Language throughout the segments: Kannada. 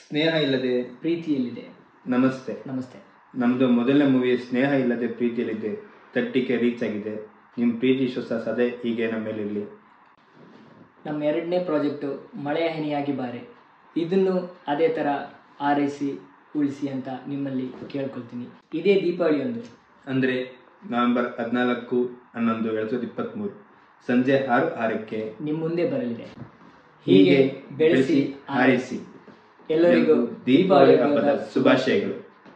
ಸ್ನೇಹ ಇಲ್ಲದೆ ಪ್ರೀತಿಯಲ್ಲಿದೆ ನಮಸ್ತೆ ನಮಸ್ತೆ ನಮ್ಮದು ಮೊದಲನೇ ಮೂವಿ ಸ್ನೇಹ ಇಲ್ಲದೆ ಪ್ರೀತಿಯಲ್ಲಿದೆ ತಟ್ಟಿಗೆ ರೀಚ್ ಆಗಿದೆ ನಿಮ್ಮ ಪ್ರೀತಿ ವಿಶ್ವಾಸ ಸದೇ ಹೀಗೆ ನಮ್ಮ ಮೇಲಿರಲಿ ನಮ್ಮ ಎರಡನೇ ಪ್ರಾಜೆಕ್ಟು ಮಳೆಯ ಹನಿಯಾಗಿ ಬಾರೆ ಇದನ್ನು ಅದೇ ಥರ ಆರೈಸಿ ಉಳಿಸಿ ಅಂತ ನಿಮ್ಮಲ್ಲಿ ಕೇಳ್ಕೊಳ್ತೀನಿ ಇದೇ ದೀಪಾವಳಿಯೊಂದು ಅಂದರೆ ನವೆಂಬರ್ ಹದಿನಾಲ್ಕು ಹನ್ನೊಂದು ಎರಡು ಸಾವಿರದ ಇಪ್ಪತ್ತ್ಮೂರು ಸಂಜೆ ಆರು ಆರಕ್ಕೆ ನಿಮ್ಮ ಮುಂದೆ ಬರಲಿದೆ ಹೀಗೆ ಬೆಳೆಸಿ ಹಾರೈಸಿ ಎಲ್ಲರಿಗೂ ದೀಪಾವಳಿ ಹಬ್ಬದ ಶುಭಾಶಯಗಳು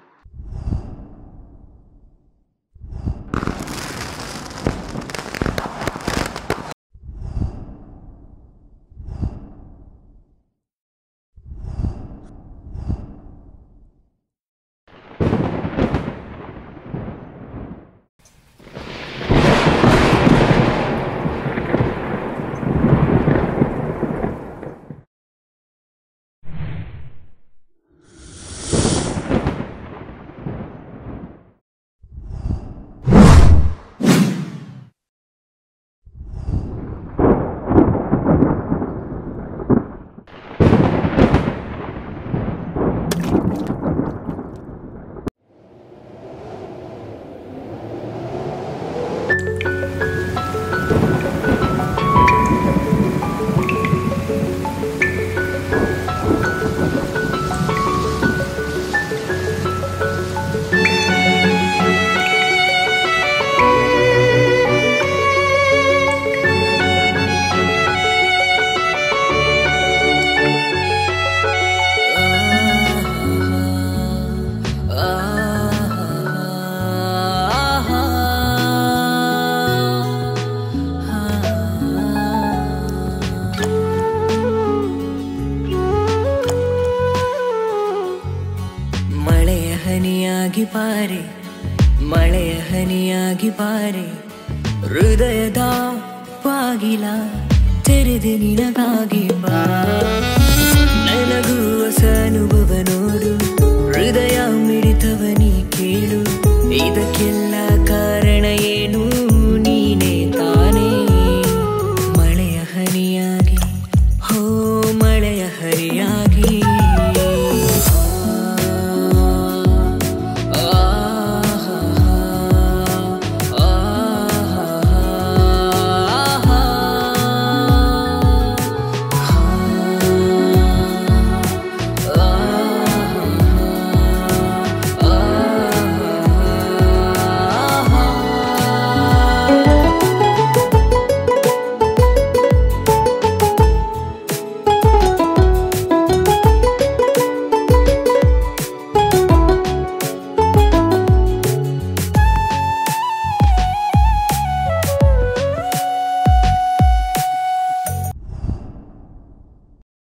ಮಳೆಯ ಹನಿಯಾಗಿ ಪಾರೆ ಮಳೆಯ ಹನಿಯಾಗಿ ಪಾರೆ ಹೃದಯದ ಬಾಗಿಲ ತೆರೆದು ನಿನಗಾಗಿ ಬಾ